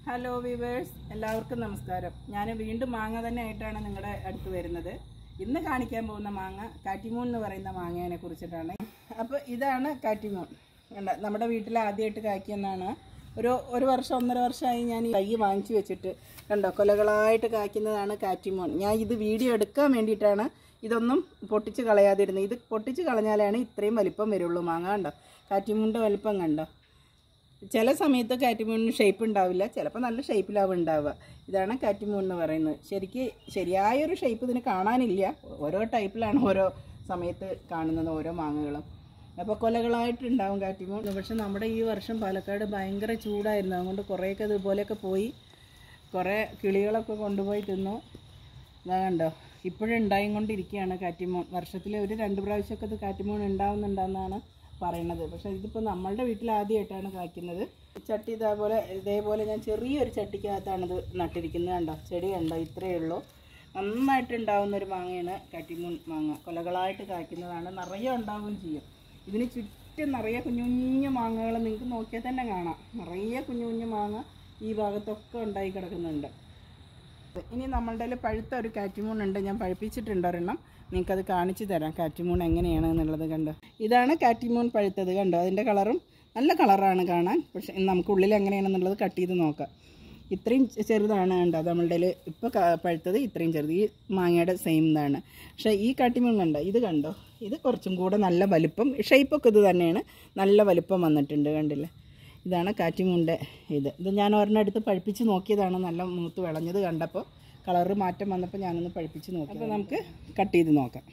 hello viewers എല്ലാവർക്കും നമസ്കാരം ഞാൻ വീണ്ടും മാങ്ങ തന്നെ ആയിട്ടാണ് നിങ്ങളുടെ അടുത്ത് വരുന്നത് ഇന്ന് കാണിക്കാൻ പോകുന്ന മാങ്ങ കാറ്റിമൂൺ എന്ന് പറയുന്ന മാങ്ങേനെ കുറിച്ചിട്ടാണ് അപ്പോൾ ഇതാണ് കാറ്റിമൂൺ കണ്ട നമ്മുടെ വീട്ടിൽ ആദ്യമായിട്ട് കായ്ക്കുന്നതാണ് ഒരു ഒരു വർഷം ഒന്നര വർഷമായി ഞാൻ ഈ തൈ വാങ്ങിച്ചു വെച്ചിട്ട് കണ്ടോ കൊലകളായിട്ട് കായ്ക്കുന്നതാണ് കാറ്റിമൂൺ ഞാൻ ഇത് വീഡിയോ എടുക്കാൻ വേണ്ടിയിട്ടാണ് ഇതൊന്നും പൊട്ടിച്ച് കളയാതിരുന്നത് ഇത് പൊട്ടിച്ച് കളഞ്ഞാലാണ് ഇത്രയും വലിപ്പം വരുള്ളൂ മാങ്ങ കണ്ടോ കാറ്റിമൂണിൻ്റെ വലിപ്പം കണ്ടോ ചില സമയത്ത് കാറ്റിമൂണിന് ഷേപ്പ് ഉണ്ടാവില്ല ചിലപ്പോൾ നല്ല ഷേപ്പിലാവും ഉണ്ടാവുക ഇതാണ് കാറ്റിമൂൺ എന്ന് പറയുന്നത് ശരിക്ക് ശരിയായൊരു ഷേപ്പ് ഇതിന് കാണാനില്ല ഓരോ ടൈപ്പിലാണ് ഓരോ സമയത്ത് കാണുന്നത് ഓരോ മാങ്ങകളും അപ്പോൾ കൊലകളായിട്ട് ഉണ്ടാവും കാറ്റിമൂൺ പക്ഷെ നമ്മുടെ ഈ വർഷം പാലക്കാട് ഭയങ്കര ചൂടായിരുന്നു അതുകൊണ്ട് കുറേയൊക്കെ ഇതുപോലെയൊക്കെ പോയി കുറേ കിളികളൊക്കെ കൊണ്ടുപോയി തിന്നു ഇതാ കണ്ടോ ഇപ്പോഴും ഉണ്ടായിക്കൊണ്ടിരിക്കുകയാണ് കാറ്റിമോൺ വർഷത്തിൽ ഒരു രണ്ട് പ്രാവശ്യമൊക്കെ ഇത് കാറ്റിമോൺ ഉണ്ടാവുന്നുണ്ടെന്നാണ് പറയണത് പക്ഷേ ഇതിപ്പോൾ നമ്മളുടെ വീട്ടിൽ ആദ്യമായിട്ടാണ് കായ്ക്കുന്നത് ചട്ടി ഇതേപോലെ ഇതേപോലെ ഞാൻ ചെറിയൊരു ചട്ടിക്കകത്താണ് ഇത് നട്ടിരിക്കുന്നത് കണ്ടോ ചെടി കണ്ടോ ഇത്രയേ ഉള്ളൂ നന്നായിട്ട് ഉണ്ടാവുന്ന ഒരു മാങ്ങയാണ് കാറ്റിമൂൺ മാങ്ങ കൊലകളായിട്ട് കായ്ക്കുന്നതാണ് നിറയെ ഉണ്ടാവുകയും ചെയ്യും ഇതിന് ചുറ്റും നിറയെ കുഞ്ഞു കുഞ്ഞു മാങ്ങകൾ നിങ്ങൾക്ക് നോക്കിയാൽ തന്നെ കാണാം നിറയെ കുഞ്ഞു കുഞ്ഞു മാങ്ങ ഈ ഭാഗത്തൊക്കെ ഉണ്ടായി കിടക്കുന്നുണ്ട് ഇനി നമ്മളുടെ കയ്യിൽ പഴുത്ത ഒരു കാറ്റിമൂൺ ഉണ്ട് ഞാൻ പഴുപ്പിച്ചിട്ടുണ്ട് ഒരെണ്ണം നിങ്ങൾക്കത് കാണിച്ചു തരാം കാറ്റിമൂൺ എങ്ങനെയാണ് എന്നുള്ളത് കണ്ടോ ഇതാണ് കാറ്റിമൂൺ പഴുത്തത് കണ്ടോ അതിൻ്റെ കളറും നല്ല കളറാണ് കാണാൻ പക്ഷേ നമുക്ക് ഉള്ളിൽ എങ്ങനെയാണെന്നുള്ളത് കട്ട് ചെയ്ത് നോക്കാം ഇത്രയും ചെ- ചെറുതാണ് കണ്ടോ നമ്മളുടെ കയ്യിൽ ഇപ്പോൾ പഴുത്തത് ഇത്രയും ചെറുത് ഈ മാങ്ങയുടെ സെയിം ഇതാണ് പക്ഷേ ഈ കാട്ടിമീൻ കണ്ടോ ഇത് കണ്ടോ ഇത് കുറച്ചും കൂടെ നല്ല വലിപ്പം ഷേപ്പൊക്കെ ഇത് തന്നെയാണ് നല്ല വലിപ്പം വന്നിട്ടുണ്ട് കണ്ടില്ലേ ഇതാണ് കാറ്റിമൂൻ്റെ ഇത് ഇത് ഞാൻ ഒരെണ്ണം എടുത്ത് പഴുപ്പിച്ച് നോക്കിയതാണ് നല്ല മൂത്ത് വിളഞ്ഞത് കണ്ടപ്പോൾ കളറ് മാറ്റം വന്നപ്പോൾ ഞാനൊന്ന് പഴുപ്പിച്ച് നോക്കി അപ്പോൾ നമുക്ക് കട്ട് ചെയ്ത് നോക്കാം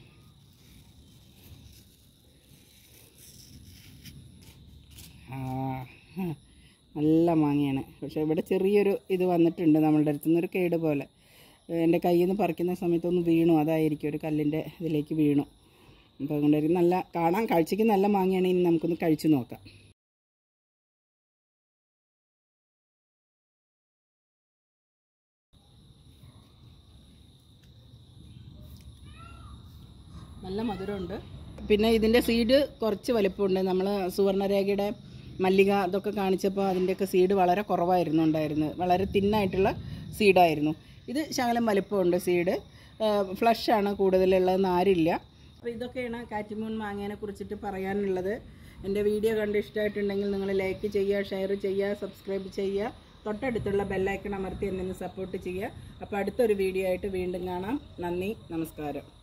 ആ ഹ, നല്ല മാങ്ങയാണ് പക്ഷേ ഇവിടെ ചെറിയൊരു ഇത് വന്നിട്ടുണ്ട് നമ്മളുടെ അടുത്തുനിന്ന് ഒരു കേട് പോലെ എൻ്റെ കയ്യിൽ നിന്ന് പറിക്കുന്ന സമയത്തൊന്ന് വീണു അതായിരിക്കും ഒരു കല്ലിൻ്റെ ഇതിലേക്ക് വീണു അപ്പോൾ അതുകൊണ്ട് നല്ല കാണാൻ കാഴ്ചയ്ക്ക് നല്ല മാങ്ങയാണ് ഇനി നമുക്കൊന്ന് കഴിച്ചു നോക്കാം നല്ല മധുരമുണ്ട് പിന്നെ ഇതിൻ്റെ സീഡ് കുറച്ച് വലിപ്പമുണ്ട് നമ്മൾ സുവർണരേഖയുടെ മല്ലിക അതൊക്കെ കാണിച്ചപ്പോൾ അതിൻ്റെയൊക്കെ സീഡ് വളരെ കുറവായിരുന്നു ഉണ്ടായിരുന്നത് വളരെ തിന്നായിട്ടുള്ള സീഡായിരുന്നു ഇത് ശകലം വലിപ്പമുണ്ട് സീഡ് ഫ്ലഷാണ് കൂടുതലുള്ളത് നാരില്ല അപ്പോൾ ഇതൊക്കെയാണ് കാറ്റിമൂൺ മാങ്ങേനെ കുറിച്ചിട്ട് പറയാനുള്ളത് എൻ്റെ വീഡിയോ കണ്ട് ഇഷ്ടമായിട്ടുണ്ടെങ്കിൽ നിങ്ങൾ ലൈക്ക് ചെയ്യുക ഷെയർ ചെയ്യുക സബ്സ്ക്രൈബ് ചെയ്യുക തൊട്ടടുത്തുള്ള ബെല്ലൈക്കൺ അമർത്തി എന്നെ സപ്പോർട്ട് ചെയ്യുക അപ്പോൾ അടുത്തൊരു വീഡിയോ ആയിട്ട് വീണ്ടും കാണാം നന്ദി നമസ്കാരം